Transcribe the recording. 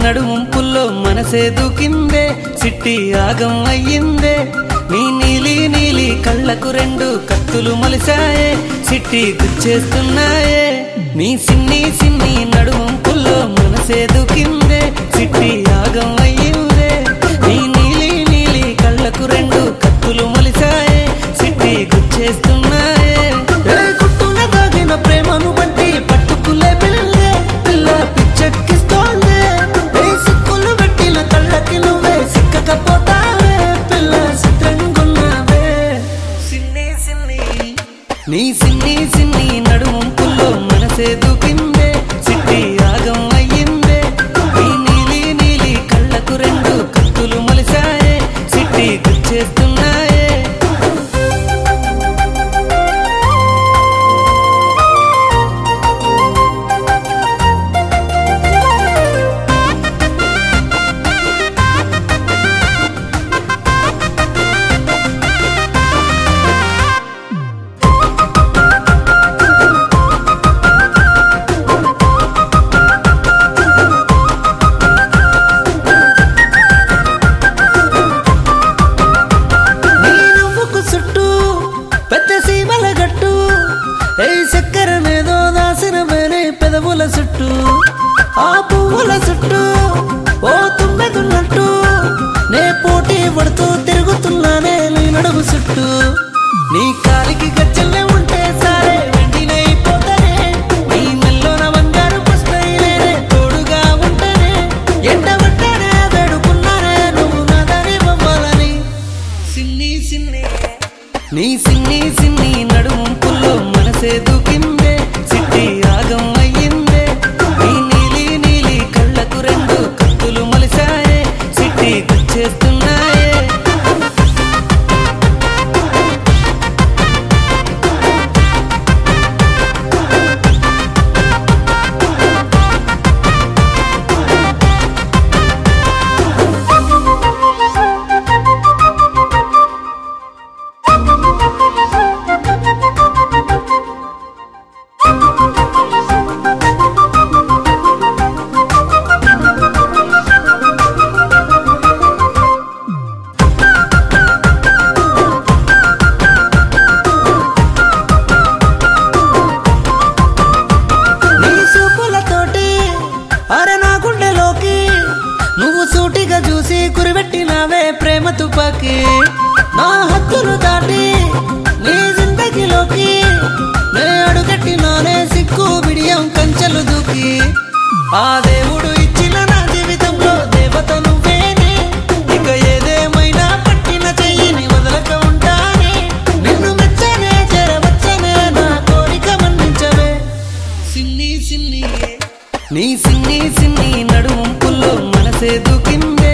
నడుముంపుల్లో మనసే దూకిందే సిట్టి ఆగం అయ్యిందే నీ నీలి నీలి కళ్ళకు రెండు కత్తులు మొలిసాయే సిట్టి గుచ్చేస్తున్నాయే నీ సిన్ని సిన్ని నడుముంపుల్లో మనసే దూకిందే సిట్టి ఆగం అయ్యిందే నీ నీలి నీలి కళ్ళకు రెండు కత్తులు మొలిసాయే సిట్టి గుచ్చేస్తున్నాయే ఏ గుట్టున దాగిన ప్రేమను బట్టి పట్టుకులే పిల్లే పిల్ల పిచ్చెక్కిస్తోంది ఏ సిక్కులు పెట్టిన కళ్ళకి నువ్వే సిక్కకపోతావే పిల్ల చిత్రంగున్నావే సిన్ని సిన్ని నీ సిన్ని సిన్ని నడుముంపుల్లో మనసే దూకిందే సిట్టి ఆగం అయ్యిందే నీ నీలి నీలి కళ్ళకు రెండు కత్తులు మొలిసాయే సిట్టి గుచ్చేస్తున్నాయే నీ నవ్వుకు చుట్టూ పెద్ద సీమల గట్టు ఏ చక్కెర మీదో దాసిన వేరే పెదవుల చుట్టూ ఆ పువ్వుల చుట్టూ ఓ తుమ్మెదున్నట్టు నే పోటీ పడుతూ తిరుగుతున్నానే నీ నడుము చుట్టూ నీ కాలికి గజ్జల్లే ఉంటే సరే వెండినైపోతానే నీ మెల్లోన బంగారు పుస్తైలే తోడుగా ఉంటనే ఎండ పట్టనే వేడుకున్నానే నువ్వు నా దారి బొమ్మలని సిన్ని సిన్ని నీ సిన్ని సిన్ని నడుముంపుల్లో మనసే దూకిందే సిట్టి ఆగం అయ్యిందే నీ నీలి నీలి కళ్ళకు రెండు కత్తులు మొలిసాయే సిట్టి గుచ్చేస్తున్నాయే నీ చూపులతోటి అరే నా గుండెలోకి నువ్వు సూటిగా చూసి కురిపెట్టినావే ప్రేమ తుపాకి నా హద్దులు దాటి నీ జిందగీలోకి నే అడుగట్టినానే సిక్కు బిడియం కంచెలు దూకి ఆ దేవుడు ఇచ్చిన నా జీవితంలో దేవత నువ్వేనే ఇక ఏదేమైనా పట్టిన చెయ్యిని వదలక ఉంటానే నిన్ను మెచ్చనే చేరవచ్చనే నా కోరిక మన్నించవే సిన్ని సిన్ని నీ సిన్ని సిన్ని నడుముంపుల్లో మనసే దూకిందే